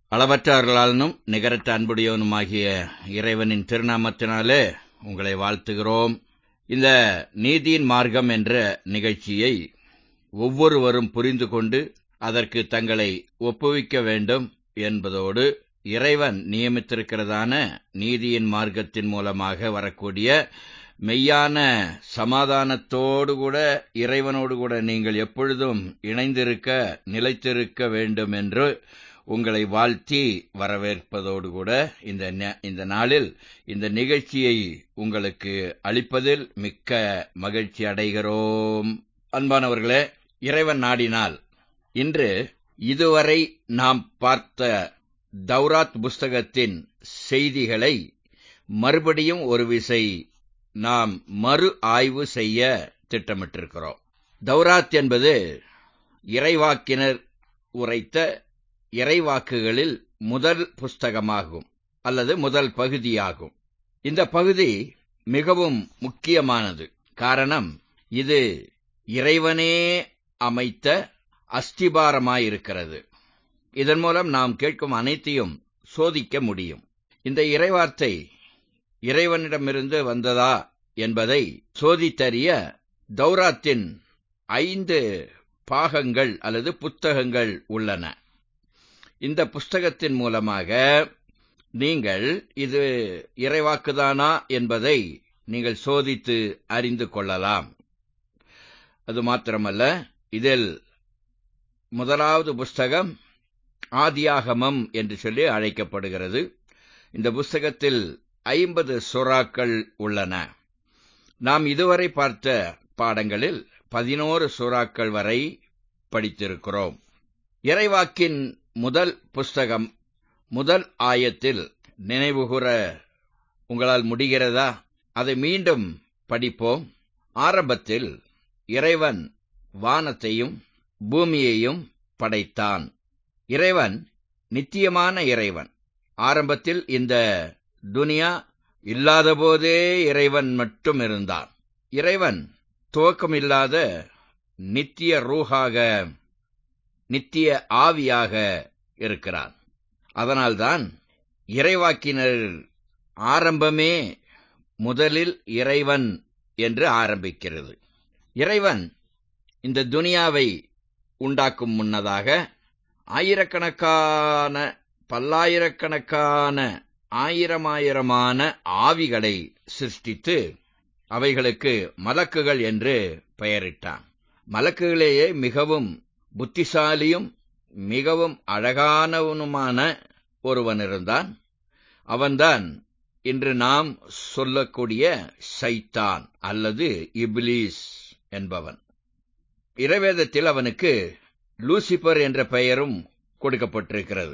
அளவற்ற அருளாளனும் நிகரற்ற அன்புடையவனுமாகிய இறைவனின் திருநாமத்தினாலே உங்களை வாழ்த்துகிறோம் இந்த நீதியின் மார்க்கம் என்ற நிகழ்ச்சியை ஒவ்வொருவரும் புரிந்து கொண்டு அதற்கு தங்களை ஒப்புவிக்க வேண்டும் என்பதோடு இறைவன் நியமித்திருக்கிறதான நீதியின் மார்க்கத்தின் மூலமாக வரக்கூடிய மெய்யான சமாதானத்தோடு கூட இறைவனோடு கூட நீங்கள் எப்பொழுதும் இணைந்திருக்க நிலைத்திருக்க வேண்டும் என்று உங்களை வாழ்த்தி வரவேற்பதோடு கூட இந்த இந்த நாளில் இந்த நிகழ்ச்சியை உங்களுக்கு அளிப்பதில் மிக்க மகிழ்ச்சி அடைகிறோம் அன்பானவர்களே இறைவன் நாடினால் இன்று இதுவரை நாம் பார்த்த தௌராத் புஸ்தகத்தின் செய்திகளை மறுபடியும் ஒரு விசை நாம் மறு ஆய்வு செய்ய திட்டமிட்டிருக்கிறோம் தௌராத் என்பது இறைவாக்கினர் உரைத்த இறைவாக்குகளில் முதல் புஸ்தகமாகும் அல்லது முதல் பகுதியாகும் இந்த பகுதி மிகவும் முக்கியமானது காரணம் இது இறைவனே அமைத்த அஸ்திபாரமாயிருக்கிறது இதன் மூலம் நாம் கேட்கும் அனைத்தையும் சோதிக்க முடியும் இந்த இறைவார்த்தை இறைவனிடமிருந்து வந்ததா என்பதை சோதித்தறிய தௌராத்தின் ஐந்து பாகங்கள் அல்லது புத்தகங்கள் உள்ளன இந்த புஸ்தகத்தின் மூலமாக நீங்கள் இது இறைவாக்குதானா என்பதை நீங்கள் சோதித்து அறிந்து கொள்ளலாம் அது மாத்திரமல்ல இதில் முதலாவது புஸ்தகம் ஆதியாகமம் என்று சொல்லி அழைக்கப்படுகிறது இந்த புஸ்தகத்தில் ஐம்பது சுறாக்கள் உள்ளன நாம் இதுவரை பார்த்த பாடங்களில் பதினோரு சுறாக்கள் வரை படித்திருக்கிறோம் இறைவாக்கின் முதல் புஸ்தகம் முதல் ஆயத்தில் நினைவுகூற உங்களால் முடிகிறதா அதை மீண்டும் படிப்போம் ஆரம்பத்தில் இறைவன் வானத்தையும் பூமியையும் படைத்தான் இறைவன் நித்தியமான இறைவன் ஆரம்பத்தில் இந்த துனியா இல்லாதபோதே இறைவன் மட்டும் இருந்தான் இறைவன் துவக்கமில்லாத நித்திய ரூஹாக நித்திய ஆவியாக இருக்கிறான் அதனால்தான் இறைவாக்கினர் ஆரம்பமே முதலில் இறைவன் என்று ஆரம்பிக்கிறது இறைவன் இந்த துனியாவை உண்டாக்கும் முன்னதாக ஆயிரக்கணக்கான பல்லாயிரக்கணக்கான ஆயிரமாயிரமான ஆவிகளை சிருஷ்டித்து அவைகளுக்கு மலக்குகள் என்று பெயரிட்டான் மலக்குகளேயே மிகவும் புத்திசாலியும் மிகவும் அழகானவனுமான ஒருவன் இருந்தான் அவன்தான் இன்று நாம் சொல்லக்கூடிய சைத்தான் அல்லது இப்லீஸ் என்பவன் இறைவேதத்தில் அவனுக்கு லூசிபர் என்ற பெயரும் கொடுக்கப்பட்டிருக்கிறது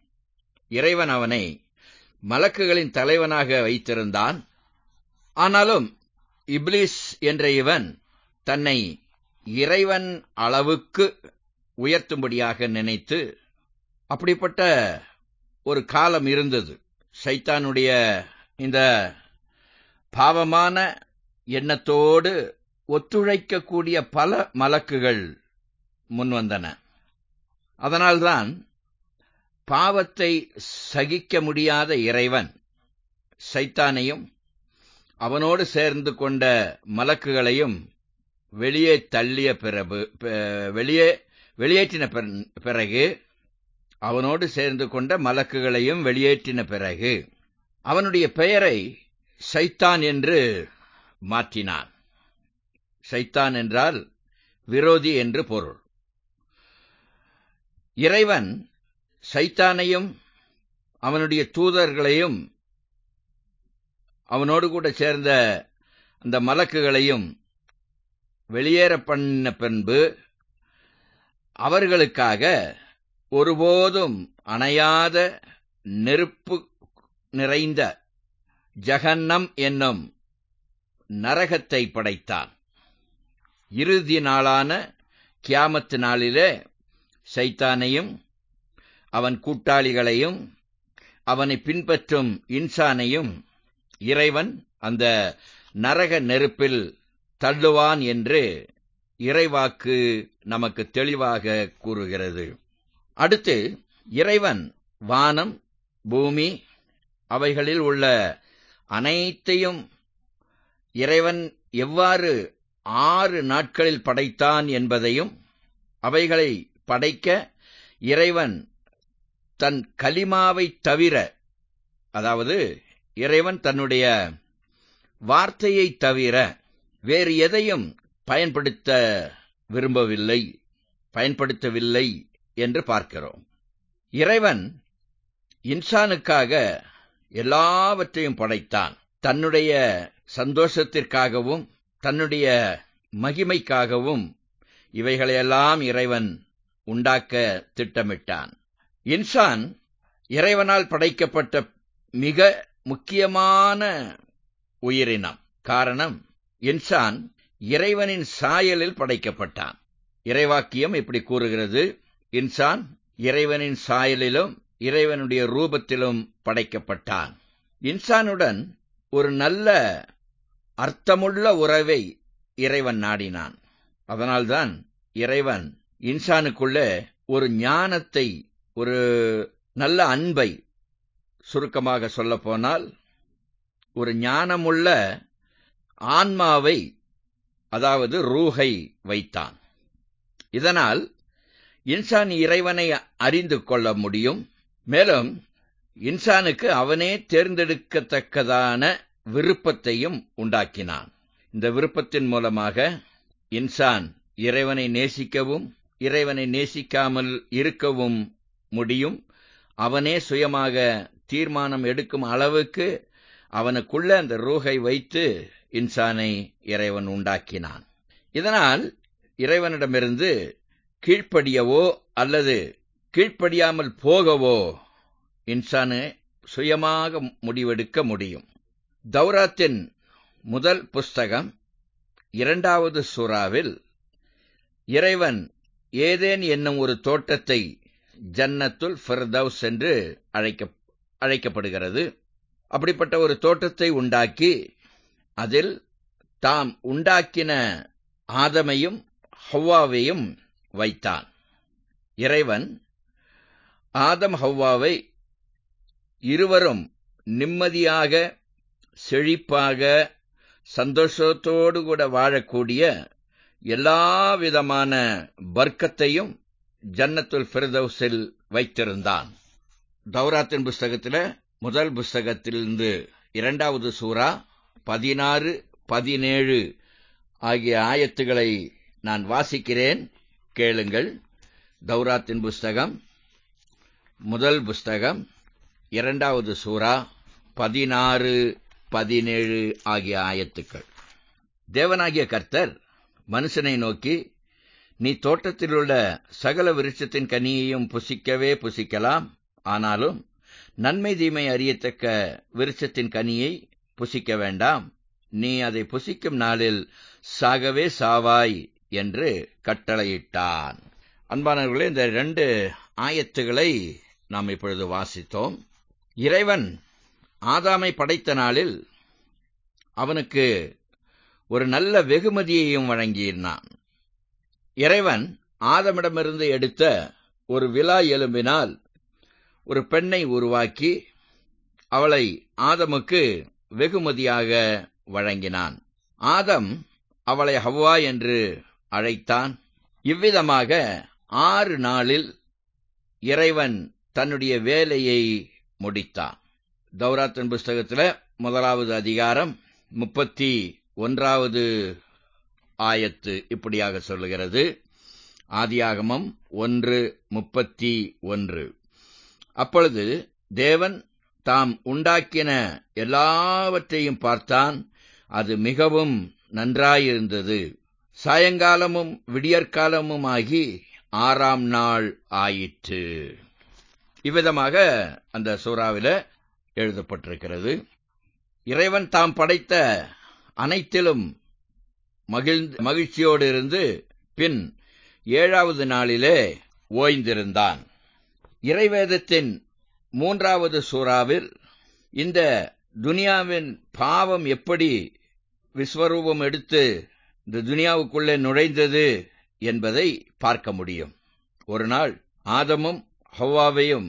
இறைவன் அவனை மலக்குகளின் தலைவனாக வைத்திருந்தான் ஆனாலும் இப்லீஸ் என்ற இவன் தன்னை இறைவன் அளவுக்கு உயர்த்தும்படியாக நினைத்து அப்படிப்பட்ட ஒரு காலம் இருந்தது சைத்தானுடைய இந்த பாவமான எண்ணத்தோடு ஒத்துழைக்கக்கூடிய பல மலக்குகள் முன்வந்தன அதனால்தான் பாவத்தை சகிக்க முடியாத இறைவன் சைத்தானையும் அவனோடு சேர்ந்து கொண்ட மலக்குகளையும் வெளியே தள்ளிய பிறகு வெளியே வெளியேற்றின பிறகு அவனோடு சேர்ந்து கொண்ட மலக்குகளையும் வெளியேற்றின பிறகு அவனுடைய பெயரை சைத்தான் என்று மாற்றினான் சைத்தான் என்றால் விரோதி என்று பொருள் இறைவன் சைத்தானையும் அவனுடைய தூதர்களையும் அவனோடு கூட சேர்ந்த அந்த மலக்குகளையும் வெளியேற பண்ண பின்பு அவர்களுக்காக ஒருபோதும் அணையாத நெருப்பு நிறைந்த ஜகன்னம் என்னும் நரகத்தை படைத்தான் இறுதி நாளான கியாமத்து நாளிலே சைத்தானையும் அவன் கூட்டாளிகளையும் அவனை பின்பற்றும் இன்சானையும் இறைவன் அந்த நரக நெருப்பில் தள்ளுவான் என்று இறைவாக்கு நமக்கு தெளிவாக கூறுகிறது அடுத்து இறைவன் வானம் பூமி அவைகளில் உள்ள அனைத்தையும் இறைவன் எவ்வாறு ஆறு நாட்களில் படைத்தான் என்பதையும் அவைகளை படைக்க இறைவன் தன் கலிமாவை தவிர அதாவது இறைவன் தன்னுடைய வார்த்தையை தவிர வேறு எதையும் பயன்படுத்த விரும்பவில்லை பயன்படுத்தவில்லை என்று பார்க்கிறோம் இறைவன் இன்சானுக்காக எல்லாவற்றையும் படைத்தான் தன்னுடைய சந்தோஷத்திற்காகவும் தன்னுடைய மகிமைக்காகவும் இவைகளையெல்லாம் இறைவன் உண்டாக்க திட்டமிட்டான் இன்சான் இறைவனால் படைக்கப்பட்ட மிக முக்கியமான உயிரினம் காரணம் இன்சான் இறைவனின் சாயலில் படைக்கப்பட்டான் இறைவாக்கியம் இப்படி கூறுகிறது இன்சான் இறைவனின் சாயலிலும் இறைவனுடைய ரூபத்திலும் படைக்கப்பட்டான் இன்சானுடன் ஒரு நல்ல அர்த்தமுள்ள உறவை இறைவன் நாடினான் அதனால்தான் இறைவன் இன்சானுக்குள்ளே ஒரு ஞானத்தை ஒரு நல்ல அன்பை சுருக்கமாக சொல்லப்போனால் ஒரு ஞானமுள்ள ஆன்மாவை அதாவது ரூஹை வைத்தான் இதனால் இன்சான் இறைவனை அறிந்து கொள்ள முடியும் மேலும் இன்சானுக்கு அவனே தேர்ந்தெடுக்கத்தக்கதான விருப்பத்தையும் உண்டாக்கினான் இந்த விருப்பத்தின் மூலமாக இன்சான் இறைவனை நேசிக்கவும் இறைவனை நேசிக்காமல் இருக்கவும் முடியும் அவனே சுயமாக தீர்மானம் எடுக்கும் அளவுக்கு அவனுக்குள்ள அந்த ரூகை வைத்து இன்சானை இறைவன் உண்டாக்கினான் இதனால் இறைவனிடமிருந்து கீழ்ப்படியவோ அல்லது கீழ்ப்படியாமல் போகவோ இன்சானு சுயமாக முடிவெடுக்க முடியும் தௌராத்தின் முதல் புஸ்தகம் இரண்டாவது சூறாவில் இறைவன் ஏதேன் என்னும் ஒரு தோட்டத்தை ஜன்னத்துல் ஃபிர்தவுஸ் என்று அழைக்க அழைக்கப்படுகிறது அப்படிப்பட்ட ஒரு தோட்டத்தை உண்டாக்கி அதில் தாம் உண்டாக்கின ஆதமையும் ஹவ்வாவையும் வைத்தான் இறைவன் ஆதம் ஹவ்வாவை இருவரும் நிம்மதியாக செழிப்பாக சந்தோஷத்தோடு கூட வாழக்கூடிய எல்லா விதமான பர்க்கத்தையும் ஜன்னத்துல் ஃபிர்தவுஸில் வைத்திருந்தான் தௌராத்தின் புஸ்தகத்தில் முதல் புஸ்தகத்திலிருந்து இரண்டாவது சூறா பதினாறு பதினேழு ஆகிய ஆயத்துகளை நான் வாசிக்கிறேன் கேளுங்கள் தௌராத்தின் புஸ்தகம் முதல் புஸ்தகம் இரண்டாவது சூறா பதினாறு பதினேழு ஆகிய ஆயத்துக்கள் தேவனாகிய கர்த்தர் மனுஷனை நோக்கி நீ தோட்டத்திலுள்ள சகல விருட்சத்தின் கனியையும் புசிக்கவே புசிக்கலாம் ஆனாலும் நன்மை தீமை அறியத்தக்க விருட்சத்தின் கனியை புசிக்க வேண்டாம் நீ அதை புசிக்கும் நாளில் சாகவே சாவாய் என்று கட்டளையிட்டான் அன்பானவர்களே இந்த ரெண்டு ஆயத்துகளை நாம் இப்பொழுது வாசித்தோம் இறைவன் ஆதாமை படைத்த நாளில் அவனுக்கு ஒரு நல்ல வெகுமதியையும் வழங்கியிருந்தான் இறைவன் ஆதமிடமிருந்து எடுத்த ஒரு விழா எலும்பினால் ஒரு பெண்ணை உருவாக்கி அவளை ஆதமுக்கு வெகுமதியாக வழங்கினான் ஆதம் அவளை ஹவ்வா என்று அழைத்தான் இவ்விதமாக ஆறு நாளில் இறைவன் தன்னுடைய வேலையை முடித்தான் தௌராத்தன் புஸ்தகத்தில் முதலாவது அதிகாரம் முப்பத்தி ஒன்றாவது ஆயத்து இப்படியாக சொல்லுகிறது ஆதியாகமம் ஒன்று முப்பத்தி ஒன்று அப்பொழுது தேவன் தாம் உண்டாக்கின எல்லாவற்றையும் பார்த்தான் அது மிகவும் நன்றாயிருந்தது சாயங்காலமும் விடியற்காலமும் ஆகி ஆறாம் நாள் ஆயிற்று இவ்விதமாக அந்த சூறாவில் எழுதப்பட்டிருக்கிறது இறைவன் தாம் படைத்த அனைத்திலும் மகிழ்ந்து மகிழ்ச்சியோடு இருந்து பின் ஏழாவது நாளிலே ஓய்ந்திருந்தான் இறைவேதத்தின் மூன்றாவது சூறாவில் இந்த துனியாவின் பாவம் எப்படி விஸ்வரூபம் எடுத்து இந்த துனியாவுக்குள்ளே நுழைந்தது என்பதை பார்க்க முடியும் ஒரு நாள் ஆதமும் ஹவ்வாவையும்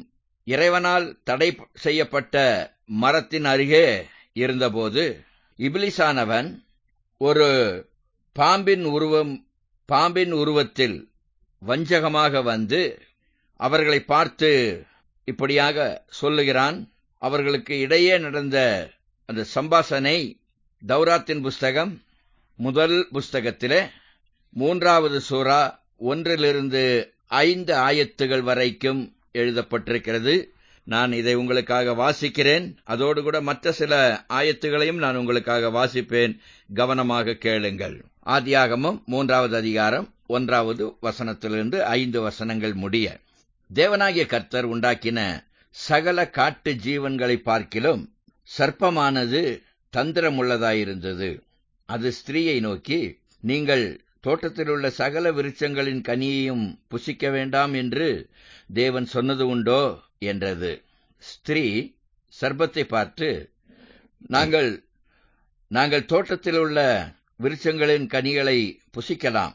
இறைவனால் தடை செய்யப்பட்ட மரத்தின் அருகே இருந்தபோது இபிலிசானவன் ஒரு பாம்பின் உருவம் பாம்பின் உருவத்தில் வஞ்சகமாக வந்து அவர்களை பார்த்து இப்படியாக சொல்லுகிறான் அவர்களுக்கு இடையே நடந்த அந்த சம்பாசனை தௌராத்தின் புஸ்தகம் முதல் புஸ்தகத்திலே மூன்றாவது சூறா ஒன்றிலிருந்து ஐந்து ஆயத்துகள் வரைக்கும் எழுதப்பட்டிருக்கிறது நான் இதை உங்களுக்காக வாசிக்கிறேன் அதோடு கூட மற்ற சில ஆயத்துகளையும் நான் உங்களுக்காக வாசிப்பேன் கவனமாக கேளுங்கள் ஆதியாகமும் மூன்றாவது அதிகாரம் ஒன்றாவது வசனத்திலிருந்து ஐந்து வசனங்கள் முடிய தேவனாகிய கர்த்தர் உண்டாக்கின சகல காட்டு ஜீவன்களை பார்க்கிலும் சர்ப்பமானது தந்திரமுள்ளதாயிருந்தது அது ஸ்திரீயை நோக்கி நீங்கள் தோட்டத்தில் உள்ள சகல விருட்சங்களின் கனியையும் புசிக்க வேண்டாம் என்று தேவன் சொன்னது உண்டோ என்றது ஸ்திரீ சர்ப்பத்தை பார்த்து நாங்கள் நாங்கள் தோட்டத்தில் உள்ள விருட்சங்களின் கனிகளை புசிக்கலாம்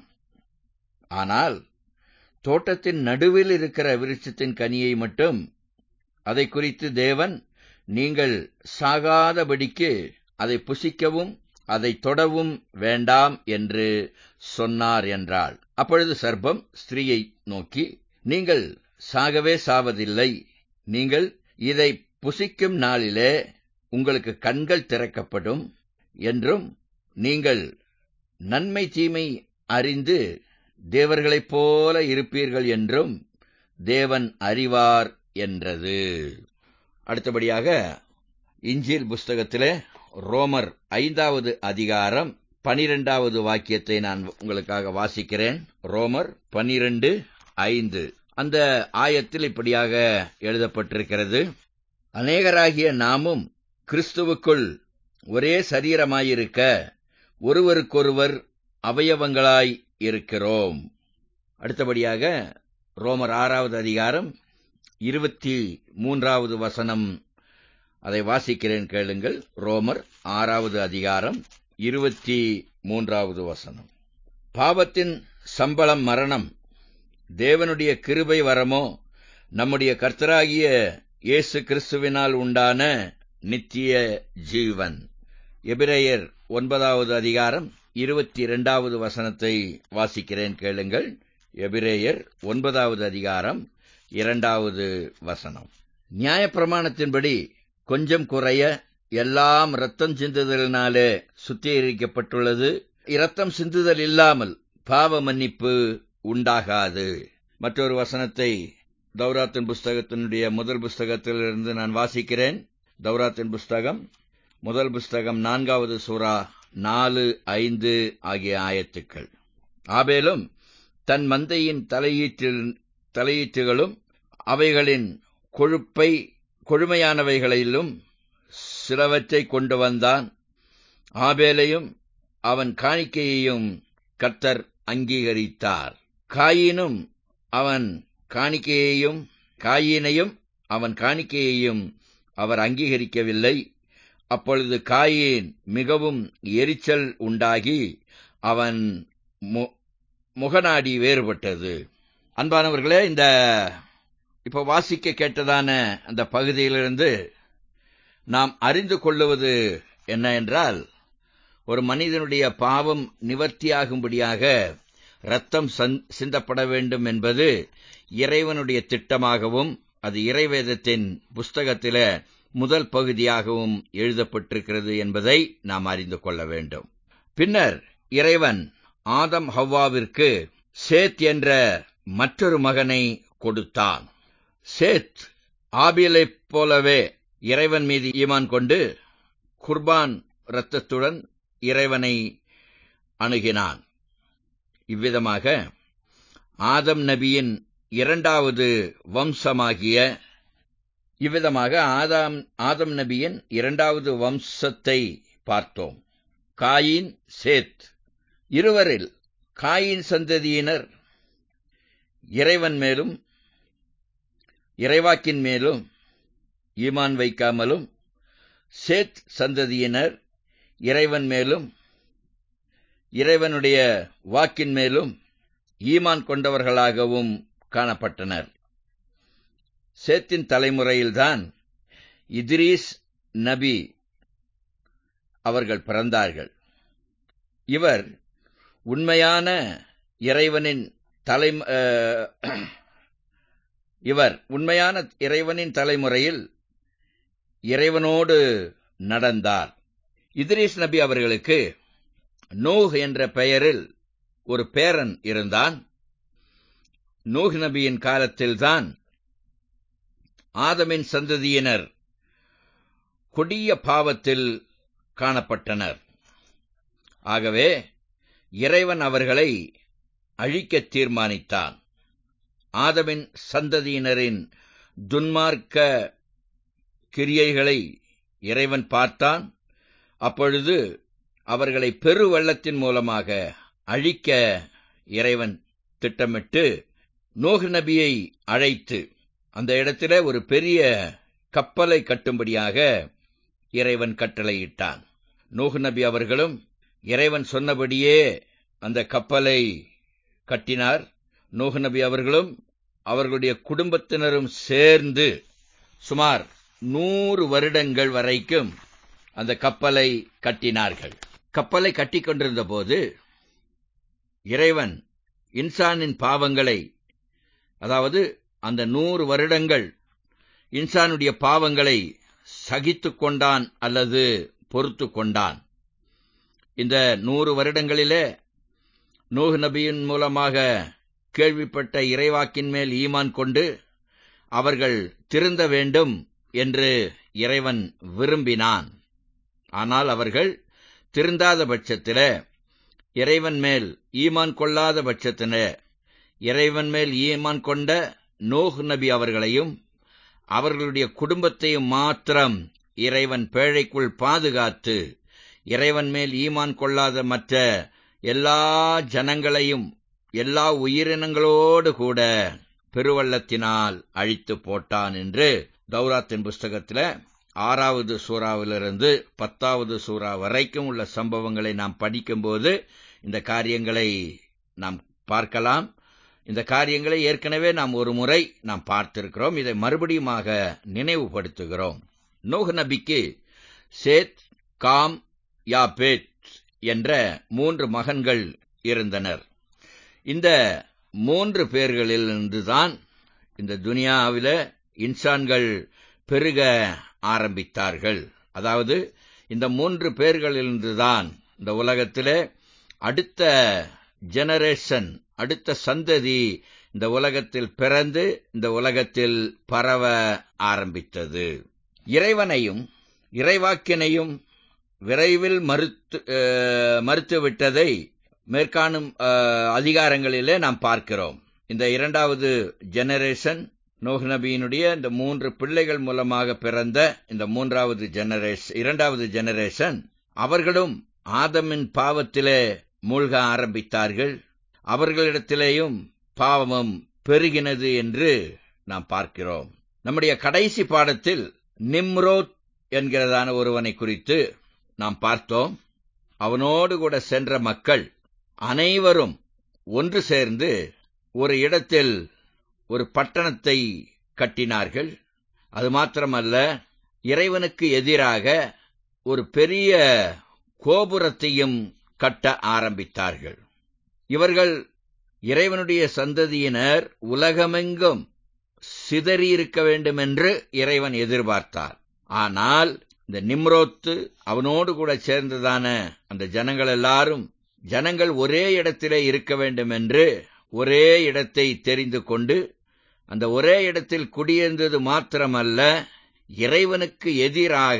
ஆனால் தோட்டத்தின் நடுவில் இருக்கிற விருட்சத்தின் கனியை மட்டும் அதை குறித்து தேவன் நீங்கள் சாகாதபடிக்கு அதை புசிக்கவும் அதை தொடவும் வேண்டாம் என்று சொன்னார் என்றாள் அப்பொழுது சர்ப்பம் ஸ்திரீயை நோக்கி நீங்கள் சாகவே சாவதில்லை நீங்கள் இதை புசிக்கும் நாளிலே உங்களுக்கு கண்கள் திறக்கப்படும் என்றும் நீங்கள் நன்மை தீமை அறிந்து தேவர்களைப் போல இருப்பீர்கள் என்றும் தேவன் அறிவார் என்றது அடுத்தபடியாக இஞ்சில் புஸ்தகத்திலே ரோமர் ஐந்தாவது அதிகாரம் பனிரெண்டாவது வாக்கியத்தை நான் உங்களுக்காக வாசிக்கிறேன் ரோமர் பனிரெண்டு ஐந்து அந்த ஆயத்தில் இப்படியாக எழுதப்பட்டிருக்கிறது அநேகராகிய நாமும் கிறிஸ்துவுக்குள் ஒரே சரீரமாயிருக்க ஒருவருக்கொருவர் அவயவங்களாய் இருக்கிறோம் அடுத்தபடியாக ரோமர் ஆறாவது அதிகாரம் இருபத்தி மூன்றாவது வசனம் அதை வாசிக்கிறேன் கேளுங்கள் ரோமர் ஆறாவது அதிகாரம் இருபத்தி மூன்றாவது வசனம் பாவத்தின் சம்பளம் மரணம் தேவனுடைய கிருபை வரமோ நம்முடைய கர்த்தராகிய இயேசு கிறிஸ்துவினால் உண்டான நித்திய ஜீவன் எபிரேயர் ஒன்பதாவது அதிகாரம் இருபத்தி இரண்டாவது வசனத்தை வாசிக்கிறேன் கேளுங்கள் எபிரேயர் ஒன்பதாவது அதிகாரம் இரண்டாவது வசனம் நியாயப்பிரமாணத்தின்படி கொஞ்சம் குறைய எல்லாம் ரத்தம் சிந்துதலினாலே சுத்திகரிக்கப்பட்டுள்ளது இரத்தம் சிந்துதல் இல்லாமல் பாவ மன்னிப்பு உண்டாகாது மற்றொரு வசனத்தை தௌராத்தின் புஸ்தகத்தினுடைய முதல் புஸ்தகத்திலிருந்து நான் வாசிக்கிறேன் தௌராத்தின் புஸ்தகம் முதல் புஸ்தகம் நான்காவது சூறா நாலு ஐந்து ஆகிய ஆயத்துக்கள் ஆபேலும் தன் மந்தையின் தலையீற்றில் தலையீற்றுகளும் அவைகளின் கொழுப்பை கொழுமையானவைகளிலும் சிலவற்றை கொண்டு வந்தான் ஆபேலையும் அவன் காணிக்கையையும் கர்த்தர் அங்கீகரித்தார் காயினும் அவன் காணிக்கையையும் காயினையும் அவன் காணிக்கையையும் அவர் அங்கீகரிக்கவில்லை அப்பொழுது காயின் மிகவும் எரிச்சல் உண்டாகி அவன் முகநாடி வேறுபட்டது அன்பானவர்களே இந்த இப்ப வாசிக்க கேட்டதான அந்த பகுதியிலிருந்து நாம் அறிந்து கொள்ளுவது என்ன என்றால் ஒரு மனிதனுடைய பாவம் நிவர்த்தியாகும்படியாக ரத்தம் சிந்தப்பட வேண்டும் என்பது இறைவனுடைய திட்டமாகவும் அது இறைவேதத்தின் புஸ்தகத்தில முதல் பகுதியாகவும் எழுதப்பட்டிருக்கிறது என்பதை நாம் அறிந்து கொள்ள வேண்டும் பின்னர் இறைவன் ஆதம் ஹவ்வாவிற்கு சேத் என்ற மற்றொரு மகனை கொடுத்தான் சேத் ஆபியலைப் போலவே இறைவன் மீது ஈமான் கொண்டு குர்பான் இரத்தத்துடன் இறைவனை அணுகினான் இவ்விதமாக ஆதம் நபியின் இரண்டாவது வம்சமாகிய இவ்விதமாக ஆதாம் ஆதம் நபியின் இரண்டாவது வம்சத்தை பார்த்தோம் காயின் சேத் இருவரில் காயின் சந்ததியினர் இறைவன் மேலும் இறைவாக்கின் மேலும் ஈமான் வைக்காமலும் சேத் சந்ததியினர் இறைவன் மேலும் இறைவனுடைய வாக்கின் மேலும் ஈமான் கொண்டவர்களாகவும் காணப்பட்டனர் சேத்தின் தலைமுறையில்தான் இத்ரீஸ் நபி அவர்கள் பிறந்தார்கள் இவர் உண்மையான இறைவனின் தலை இவர் உண்மையான இறைவனின் தலைமுறையில் இறைவனோடு நடந்தார் இத்ரீஸ் நபி அவர்களுக்கு நூஹ் என்ற பெயரில் ஒரு பேரன் இருந்தான் நூஹ் நபியின் காலத்தில்தான் ஆதமின் சந்ததியினர் கொடிய பாவத்தில் காணப்பட்டனர் ஆகவே இறைவன் அவர்களை அழிக்க தீர்மானித்தான் ஆதமின் சந்ததியினரின் துன்மார்க்க கிரியைகளை இறைவன் பார்த்தான் அப்பொழுது அவர்களை பெரு வெள்ளத்தின் மூலமாக அழிக்க இறைவன் திட்டமிட்டு நோகு நபியை அழைத்து அந்த இடத்துல ஒரு பெரிய கப்பலை கட்டும்படியாக இறைவன் கட்டளையிட்டான் நோகு நபி அவர்களும் இறைவன் சொன்னபடியே அந்த கப்பலை கட்டினார் நோகு நபி அவர்களும் அவர்களுடைய குடும்பத்தினரும் சேர்ந்து சுமார் நூறு வருடங்கள் வரைக்கும் அந்த கப்பலை கட்டினார்கள் கப்பலை கட்டி கொண்டிருந்த போது இறைவன் இன்சானின் பாவங்களை அதாவது அந்த நூறு வருடங்கள் இன்சானுடைய பாவங்களை சகித்து கொண்டான் அல்லது பொறுத்து கொண்டான் இந்த நூறு வருடங்களிலே நூஹ் நபியின் மூலமாக கேள்விப்பட்ட இறைவாக்கின் மேல் ஈமான் கொண்டு அவர்கள் திருந்த வேண்டும் என்று இறைவன் விரும்பினான் ஆனால் அவர்கள் திருந்தாத பட்சத்தில இறைவன் மேல் ஈமான் கொள்ளாத பட்சத்தின இறைவன் மேல் ஈமான் கொண்ட நோஹ் நபி அவர்களையும் அவர்களுடைய குடும்பத்தையும் மாத்திரம் இறைவன் பேழைக்குள் பாதுகாத்து இறைவன் மேல் ஈமான் கொள்ளாத மற்ற எல்லா ஜனங்களையும் எல்லா உயிரினங்களோடு கூட பெருவள்ளத்தினால் அழித்து போட்டான் என்று தௌராத்தின் புஸ்தகத்தில் ஆறாவது சூறாவிலிருந்து பத்தாவது சூறா வரைக்கும் உள்ள சம்பவங்களை நாம் படிக்கும்போது இந்த காரியங்களை நாம் பார்க்கலாம் இந்த காரியங்களை ஏற்கனவே நாம் ஒரு முறை நாம் பார்த்திருக்கிறோம் இதை மறுபடியுமாக நினைவுபடுத்துகிறோம் நோஹ் நபிக்கு சேத் காம் யாபேத் என்ற மூன்று மகன்கள் இருந்தனர் இந்த மூன்று பேர்களிலிருந்துதான் இந்த துனியாவில இன்சான்கள் பெருக ஆரம்பித்தார்கள் அதாவது இந்த மூன்று பேர்களிலிருந்துதான் இந்த உலகத்திலே அடுத்த ஜெனரேஷன் அடுத்த சந்ததி இந்த உலகத்தில் பிறந்து இந்த உலகத்தில் பரவ ஆரம்பித்தது இறைவனையும் இறைவாக்கினையும் விரைவில் மறுத்து மறுத்துவிட்டதை மேற்காணும் அதிகாரங்களிலே நாம் பார்க்கிறோம் இந்த இரண்டாவது ஜெனரேஷன் நோஹ் நபியினுடைய இந்த மூன்று பிள்ளைகள் மூலமாக பிறந்த இந்த மூன்றாவது ஜெனரேஷன் இரண்டாவது ஜெனரேஷன் அவர்களும் ஆதமின் பாவத்திலே மூழ்க ஆரம்பித்தார்கள் அவர்களிடத்திலேயும் பாவமும் பெருகினது என்று நாம் பார்க்கிறோம் நம்முடைய கடைசி பாடத்தில் நிம்ரோத் என்கிறதான ஒருவனை குறித்து நாம் பார்த்தோம் அவனோடு கூட சென்ற மக்கள் அனைவரும் ஒன்று சேர்ந்து ஒரு இடத்தில் ஒரு பட்டணத்தை கட்டினார்கள் அது மாத்திரமல்ல இறைவனுக்கு எதிராக ஒரு பெரிய கோபுரத்தையும் கட்ட ஆரம்பித்தார்கள் இவர்கள் இறைவனுடைய சந்ததியினர் உலகமெங்கும் சிதறியிருக்க வேண்டும் என்று இறைவன் எதிர்பார்த்தார் ஆனால் இந்த நிம்ரோத்து அவனோடு கூட சேர்ந்ததான அந்த ஜனங்கள் எல்லாரும் ஜனங்கள் ஒரே இடத்திலே இருக்க வேண்டும் என்று ஒரே இடத்தை தெரிந்து கொண்டு அந்த ஒரே இடத்தில் குடியிருந்தது மாத்திரமல்ல இறைவனுக்கு எதிராக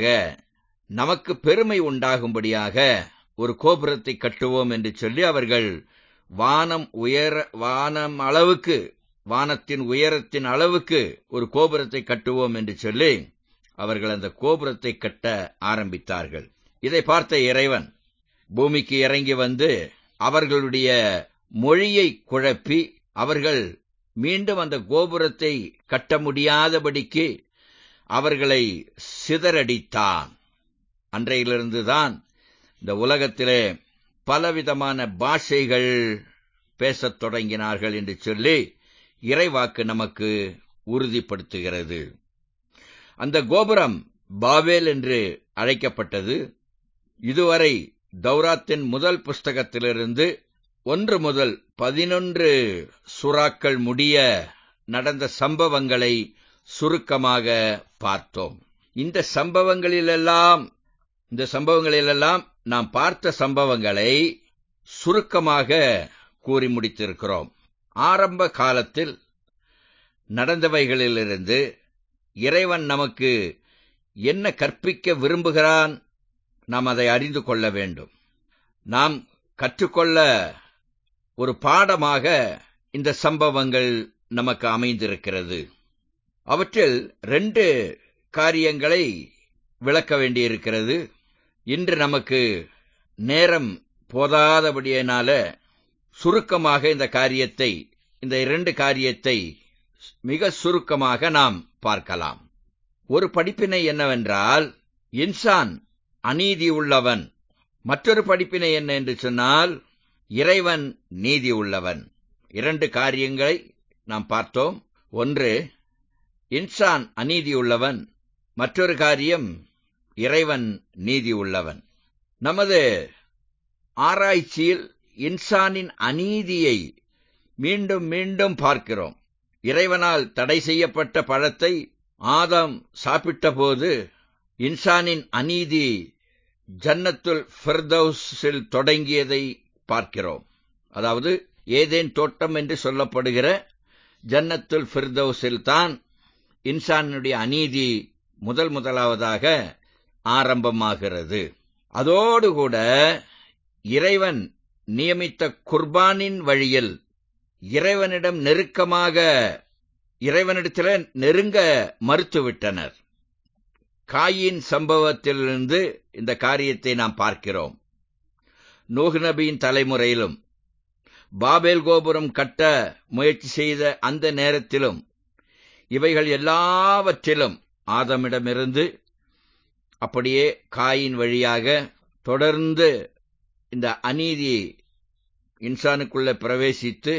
நமக்கு பெருமை உண்டாகும்படியாக ஒரு கோபுரத்தை கட்டுவோம் என்று சொல்லி அவர்கள் வானம் உயர வானம் அளவுக்கு வானத்தின் உயரத்தின் அளவுக்கு ஒரு கோபுரத்தை கட்டுவோம் என்று சொல்லி அவர்கள் அந்த கோபுரத்தை கட்ட ஆரம்பித்தார்கள் இதை பார்த்த இறைவன் பூமிக்கு இறங்கி வந்து அவர்களுடைய மொழியை குழப்பி அவர்கள் மீண்டும் அந்த கோபுரத்தை கட்ட முடியாதபடிக்கு அவர்களை சிதறடித்தான் அன்றையிலிருந்துதான் இந்த உலகத்திலே பலவிதமான பாஷைகள் பேசத் தொடங்கினார்கள் என்று சொல்லி இறைவாக்கு நமக்கு உறுதிப்படுத்துகிறது அந்த கோபுரம் பாபேல் என்று அழைக்கப்பட்டது இதுவரை தௌராத்தின் முதல் புஸ்தகத்திலிருந்து ஒன்று முதல் பதினொன்று சுறாக்கள் முடிய நடந்த சம்பவங்களை சுருக்கமாக பார்த்தோம் இந்த சம்பவங்களிலெல்லாம் இந்த சம்பவங்களிலெல்லாம் நாம் பார்த்த சம்பவங்களை சுருக்கமாக கூறி முடித்திருக்கிறோம் ஆரம்ப காலத்தில் நடந்தவைகளிலிருந்து இறைவன் நமக்கு என்ன கற்பிக்க விரும்புகிறான் நாம் அதை அறிந்து கொள்ள வேண்டும் நாம் கற்றுக்கொள்ள ஒரு பாடமாக இந்த சம்பவங்கள் நமக்கு அமைந்திருக்கிறது அவற்றில் ரெண்டு காரியங்களை விளக்க வேண்டியிருக்கிறது இன்று நமக்கு நேரம் போதாதபடியினால சுருக்கமாக இந்த காரியத்தை இந்த இரண்டு காரியத்தை மிக சுருக்கமாக நாம் பார்க்கலாம் ஒரு படிப்பினை என்னவென்றால் இன்சான் அநீதி உள்ளவன் மற்றொரு படிப்பினை என்ன என்று சொன்னால் இறைவன் நீதி உள்ளவன் இரண்டு காரியங்களை நாம் பார்த்தோம் ஒன்று இன்சான் அநீதி உள்ளவன் மற்றொரு காரியம் இறைவன் நீதி உள்ளவன் நமது ஆராய்ச்சியில் இன்சானின் அநீதியை மீண்டும் மீண்டும் பார்க்கிறோம் இறைவனால் தடை செய்யப்பட்ட பழத்தை ஆதாம் சாப்பிட்டபோது இன்சானின் அநீதி ஜன்னத்துல் ஃபிர்தௌஸில் தொடங்கியதை பார்க்கிறோம் அதாவது ஏதேன் தோட்டம் என்று சொல்லப்படுகிற ஜன்னத்துல் ஃபிர்தௌஸில் தான் இன்சானுடைய அநீதி முதல் முதலாவதாக ஆரம்பமாகிறது அதோடு கூட இறைவன் நியமித்த குர்பானின் வழியில் இறைவனிடம் நெருக்கமாக இறைவனிடத்தில் நெருங்க மறுத்துவிட்டனர் காயின் சம்பவத்திலிருந்து இந்த காரியத்தை நாம் பார்க்கிறோம் நூஹ் நபியின் தலைமுறையிலும் பாபேல் கோபுரம் கட்ட முயற்சி செய்த அந்த நேரத்திலும் இவைகள் எல்லாவற்றிலும் ஆதமிடமிருந்து அப்படியே காயின் வழியாக தொடர்ந்து இந்த அநீதி இன்சானுக்குள்ள பிரவேசித்து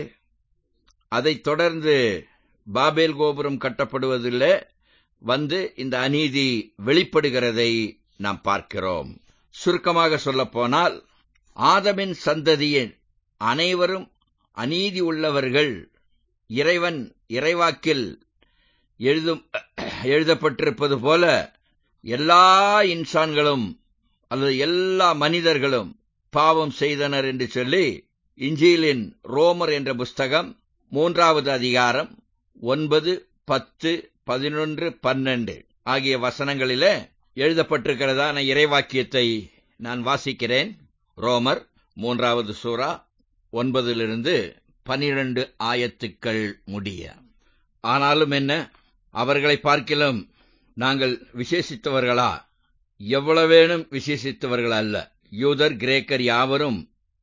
அதைத் தொடர்ந்து பாபேல் கோபுரம் கட்டப்படுவதில் வந்து இந்த அநீதி வெளிப்படுகிறதை நாம் பார்க்கிறோம் சுருக்கமாக சொல்லப்போனால் ஆதமின் சந்ததியின் அனைவரும் அநீதி உள்ளவர்கள் இறைவன் இறைவாக்கில் எழுதும் எழுதப்பட்டிருப்பது போல எல்லா இன்சான்களும் அல்லது எல்லா மனிதர்களும் பாவம் செய்தனர் என்று சொல்லி இஞ்சிலின் ரோமர் என்ற புஸ்தகம் மூன்றாவது அதிகாரம் ஒன்பது பத்து பதினொன்று பன்னெண்டு ஆகிய வசனங்களிலே எழுதப்பட்டிருக்கிறதான இறைவாக்கியத்தை நான் வாசிக்கிறேன் ரோமர் மூன்றாவது சூறா ஒன்பதிலிருந்து பனிரெண்டு ஆயத்துக்கள் முடிய ஆனாலும் என்ன அவர்களை பார்க்கிலும் நாங்கள் விசேஷித்தவர்களா எவ்வளவேனும் விசேஷித்தவர்கள் அல்ல யூதர் கிரேக்கர் யாவரும்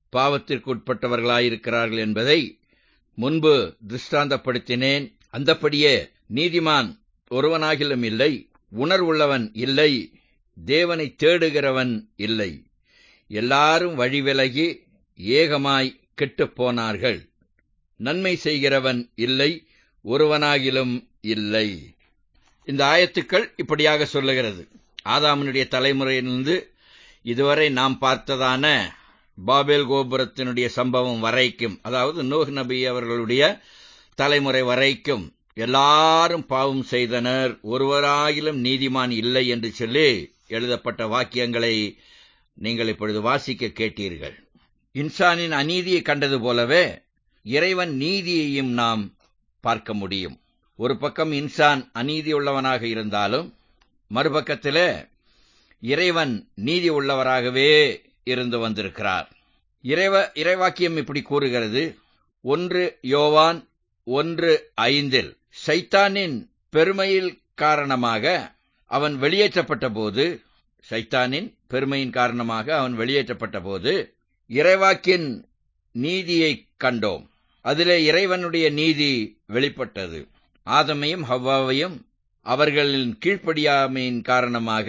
பாவத்திற்குட்பட்டவர்களாயிருக்கிறார்கள் என்பதை முன்பு திருஷ்டாந்தப்படுத்தினேன் அந்தப்படியே நீதிமான் ஒருவனாகிலும் இல்லை உணர்வுள்ளவன் இல்லை தேவனை தேடுகிறவன் இல்லை எல்லாரும் வழிவிலகி ஏகமாய் கெட்டுப் போனார்கள் நன்மை செய்கிறவன் இல்லை ஒருவனாகிலும் இல்லை இந்த ஆயத்துக்கள் இப்படியாக சொல்லுகிறது ஆதாமனுடைய தலைமுறையிலிருந்து இதுவரை நாம் பார்த்ததான பாபேல் கோபுரத்தினுடைய சம்பவம் வரைக்கும் அதாவது நூஹ் நபி அவர்களுடைய தலைமுறை வரைக்கும் எல்லாரும் பாவம் செய்தனர் ஒருவராயிலும் நீதிமான் இல்லை என்று சொல்லி எழுதப்பட்ட வாக்கியங்களை நீங்கள் இப்பொழுது வாசிக்க கேட்டீர்கள் இன்சானின் அநீதியை கண்டது போலவே இறைவன் நீதியையும் நாம் பார்க்க முடியும் ஒரு பக்கம் இன்சான் அநீதி உள்ளவனாக இருந்தாலும் மறுபக்கத்திலே இறைவன் நீதி உள்ளவராகவே இருந்து வந்திருக்கிறார் இறைவ இறைவாக்கியம் இப்படி கூறுகிறது ஒன்று யோவான் ஒன்று ஐந்தில் சைத்தானின் பெருமையில் காரணமாக அவன் வெளியேற்றப்பட்ட போது சைத்தானின் பெருமையின் காரணமாக அவன் வெளியேற்றப்பட்ட போது இறைவாக்கின் நீதியை கண்டோம் அதிலே இறைவனுடைய நீதி வெளிப்பட்டது ஆதமையும் ஹவ்வாவையும் அவர்களின் கீழ்ப்படியாமையின் காரணமாக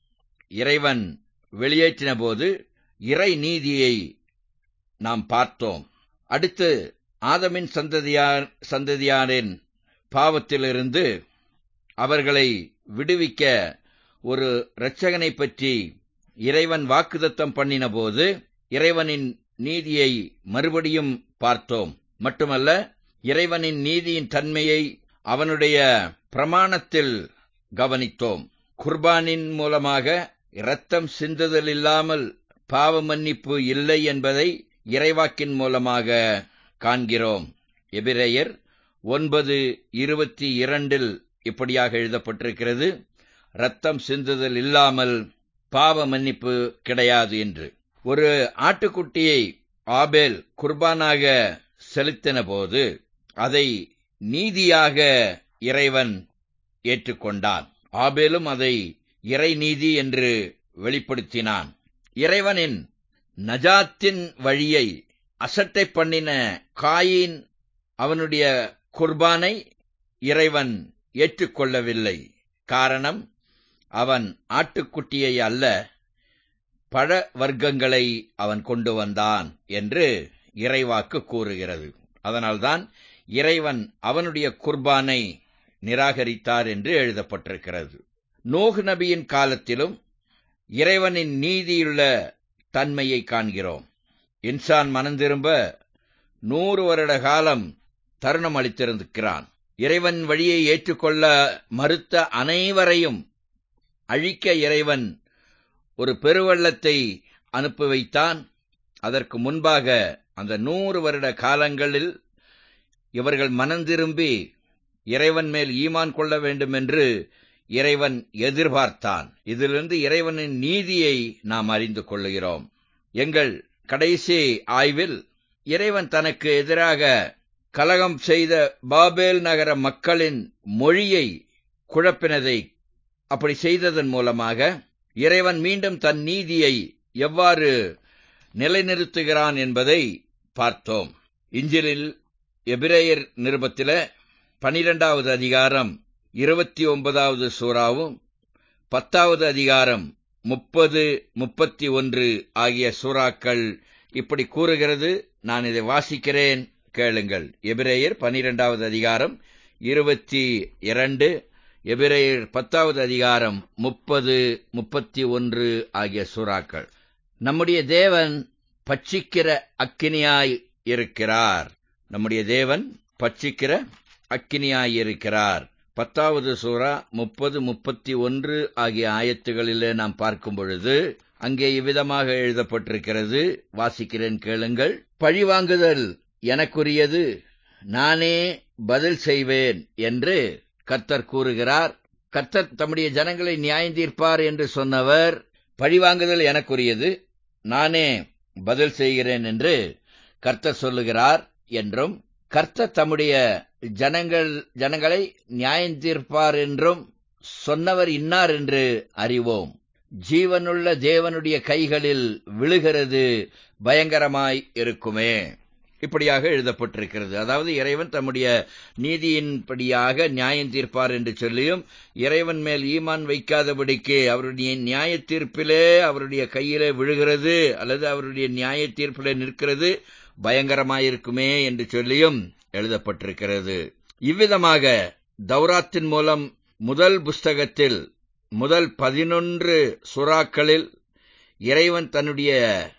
இறைவன் வெளியேற்றின போது இறை நீதியை நாம் பார்த்தோம் அடுத்து ஆதமின் சந்ததியார் சந்ததியாரின் பாவத்திலிருந்து அவர்களை விடுவிக்க ஒரு இரட்சகனை பற்றி இறைவன் வாக்குதத்தம் பண்ணினபோது இறைவனின் நீதியை மறுபடியும் பார்த்தோம் மட்டுமல்ல இறைவனின் நீதியின் தன்மையை அவனுடைய பிரமாணத்தில் கவனித்தோம் குர்பானின் மூலமாக இரத்தம் சிந்துதல் இல்லாமல் பாவ மன்னிப்பு இல்லை என்பதை இறைவாக்கின் மூலமாக காண்கிறோம் எபிரேயர் ஒன்பது இருபத்தி இரண்டில் இப்படியாக எழுதப்பட்டிருக்கிறது ரத்தம் சிந்துதல் இல்லாமல் பாவ மன்னிப்பு கிடையாது என்று ஒரு ஆட்டுக்குட்டியை ஆபேல் குர்பானாக செலுத்தின போது அதை நீதியாக இறைவன் ஏற்றுக்கொண்டான் ஆபேலும் அதை இறை நீதி என்று வெளிப்படுத்தினான் இறைவனின் நஜாத்தின் வழியை அசட்டை பண்ணின காயின் அவனுடைய குர்பானை இறைவன் ஏற்றுக்கொள்ளவில்லை காரணம் அவன் ஆட்டுக்குட்டியை அல்ல பழ வர்க்கங்களை அவன் கொண்டு வந்தான் என்று இறைவாக்கு கூறுகிறது அதனால்தான் இறைவன் அவனுடைய குர்பானை நிராகரித்தார் என்று எழுதப்பட்டிருக்கிறது நோகு நபியின் காலத்திலும் இறைவனின் நீதியுள்ள தன்மையை காண்கிறோம் இன்சான் மனந்திரும்ப நூறு வருட காலம் தருணம் அளித்திருக்கிறான் இறைவன் வழியை ஏற்றுக்கொள்ள மறுத்த அனைவரையும் அழிக்க இறைவன் ஒரு பெருவெள்ளத்தை அனுப்பி வைத்தான் அதற்கு முன்பாக அந்த நூறு வருட காலங்களில் இவர்கள் மனந்திரும்பி இறைவன் மேல் ஈமான் கொள்ள வேண்டும் என்று இறைவன் எதிர்பார்த்தான் இதிலிருந்து இறைவனின் நீதியை நாம் அறிந்து கொள்ளுகிறோம் எங்கள் கடைசி ஆய்வில் இறைவன் தனக்கு எதிராக கலகம் செய்த பாபேல் நகர மக்களின் மொழியை குழப்பினதை அப்படி செய்ததன் மூலமாக இறைவன் மீண்டும் தன் நீதியை எவ்வாறு நிலைநிறுத்துகிறான் என்பதை பார்த்தோம் இஞ்சிலில் எபிரேயர் நிருபத்தில பனிரெண்டாவது அதிகாரம் இருபத்தி ஒன்பதாவது சூறாவும் பத்தாவது அதிகாரம் முப்பது முப்பத்தி ஒன்று ஆகிய சூறாக்கள் இப்படி கூறுகிறது நான் இதை வாசிக்கிறேன் கேளுங்கள் எபிரேயர் பனிரெண்டாவது அதிகாரம் இருபத்தி இரண்டு எபிரேயர் பத்தாவது அதிகாரம் முப்பது முப்பத்தி ஒன்று ஆகிய சூறாக்கள் நம்முடைய தேவன் பட்சிக்கிற அக்கினியாய் இருக்கிறார் நம்முடைய தேவன் பட்சிக்கிற அக்கினியாய் இருக்கிறார் பத்தாவது சூறா முப்பது முப்பத்தி ஒன்று ஆகிய ஆயத்துகளிலே நாம் பார்க்கும் பொழுது அங்கே இவ்விதமாக எழுதப்பட்டிருக்கிறது வாசிக்கிறேன் கேளுங்கள் பழிவாங்குதல் எனக்குரியது நானே பதில் செய்வேன் என்று கர்த்தர் கூறுகிறார் கர்த்தர் தம்முடைய ஜனங்களை நியாயந்தீர்ப்பார் என்று சொன்னவர் பழிவாங்குதல் எனக்குரியது நானே பதில் செய்கிறேன் என்று கர்த்தர் சொல்லுகிறார் என்றும் கர்த்தர் தம்முடைய ஜனங்கள் ஜனங்களை நியாயந்தீர்ப்பார் என்றும் சொன்னவர் இன்னார் என்று அறிவோம் ஜீவனுள்ள தேவனுடைய கைகளில் விழுகிறது பயங்கரமாய் இருக்குமே இப்படியாக எழுதப்பட்டிருக்கிறது அதாவது இறைவன் தம்முடைய நீதியின்படியாக நியாயம் தீர்ப்பார் என்று சொல்லியும் இறைவன் மேல் ஈமான் வைக்காதபடிக்கு அவருடைய நியாய தீர்ப்பிலே அவருடைய கையிலே விழுகிறது அல்லது அவருடைய நியாய தீர்ப்பிலே நிற்கிறது பயங்கரமாயிருக்குமே என்று சொல்லியும் எழுதப்பட்டிருக்கிறது இவ்விதமாக தௌராத்தின் மூலம் முதல் புஸ்தகத்தில் முதல் பதினொன்று சுறாக்களில் இறைவன் தன்னுடைய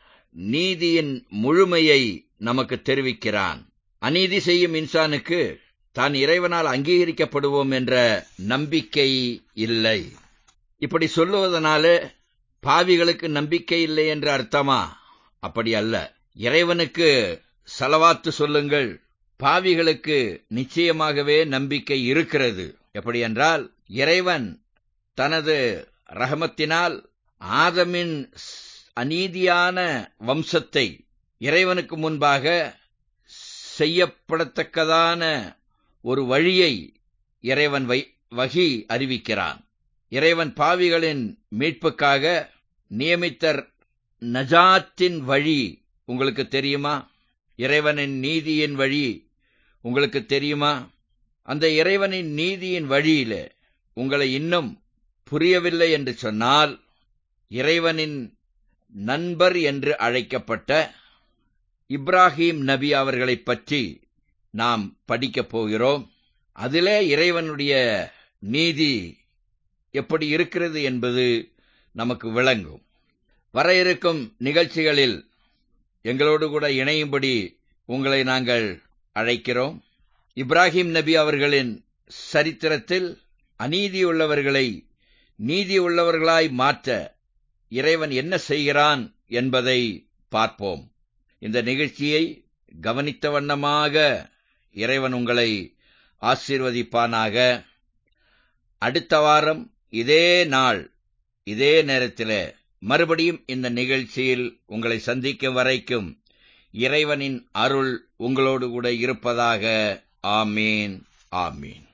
நீதியின் முழுமையை நமக்கு தெரிவிக்கிறான் அநீதி செய்யும் இன்சானுக்கு தான் இறைவனால் அங்கீகரிக்கப்படுவோம் என்ற நம்பிக்கை இல்லை இப்படி சொல்லுவதனாலே பாவிகளுக்கு நம்பிக்கை இல்லை என்று அர்த்தமா அப்படி அல்ல இறைவனுக்கு செலவாத்து சொல்லுங்கள் பாவிகளுக்கு நிச்சயமாகவே நம்பிக்கை இருக்கிறது எப்படி என்றால் இறைவன் தனது ரஹமத்தினால் ஆதமின் அநீதியான வம்சத்தை இறைவனுக்கு முன்பாக செய்யப்படத்தக்கதான ஒரு வழியை இறைவன் வகி அறிவிக்கிறான் இறைவன் பாவிகளின் மீட்புக்காக நியமித்தர் நஜாத்தின் வழி உங்களுக்கு தெரியுமா இறைவனின் நீதியின் வழி உங்களுக்கு தெரியுமா அந்த இறைவனின் நீதியின் வழியில உங்களை இன்னும் புரியவில்லை என்று சொன்னால் இறைவனின் நண்பர் என்று அழைக்கப்பட்ட இப்ராஹிம் நபி அவர்களைப் பற்றி நாம் படிக்கப் போகிறோம் அதிலே இறைவனுடைய நீதி எப்படி இருக்கிறது என்பது நமக்கு விளங்கும் வர இருக்கும் நிகழ்ச்சிகளில் எங்களோடு கூட இணையும்படி உங்களை நாங்கள் அழைக்கிறோம் இப்ராஹிம் நபி அவர்களின் சரித்திரத்தில் அநீதியுள்ளவர்களை நீதி உள்ளவர்களாய் மாற்ற இறைவன் என்ன செய்கிறான் என்பதை பார்ப்போம் இந்த நிகழ்ச்சியை கவனித்த வண்ணமாக இறைவன் உங்களை ஆசீர்வதிப்பானாக அடுத்த வாரம் இதே நாள் இதே நேரத்தில் மறுபடியும் இந்த நிகழ்ச்சியில் உங்களை சந்திக்கும் வரைக்கும் இறைவனின் அருள் உங்களோடு கூட இருப்பதாக ஆமீன் ஆமீன்